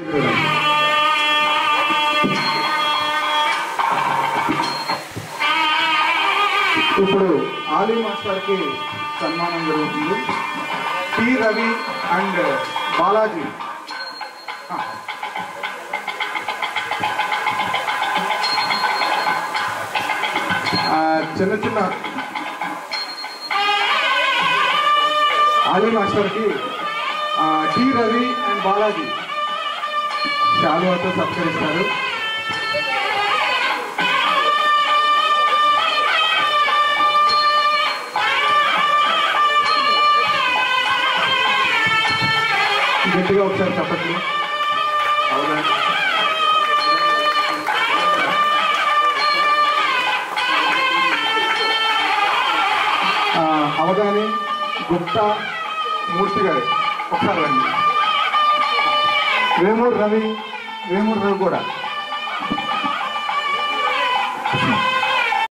ఇప్పుడు ఆలీ మాస్టర్కి సన్మానం జరుగుతుంది టి రవి అండ్ బాలాజీ ఆ. ఆ, చిన్న చిన్న ఆలీ మాస్టర్కి ఆ, టి రవి అండ్ బాలాజీ శాలువాతో సత్కరిస్తారు గట్టిగా ఒకసారి చెప్పట్లు అవునా ఆ, అవగాని గుప్తా మూర్తి గారు ఒకసారి రండి వేమూరు రవి వేమూరు రవి కూడా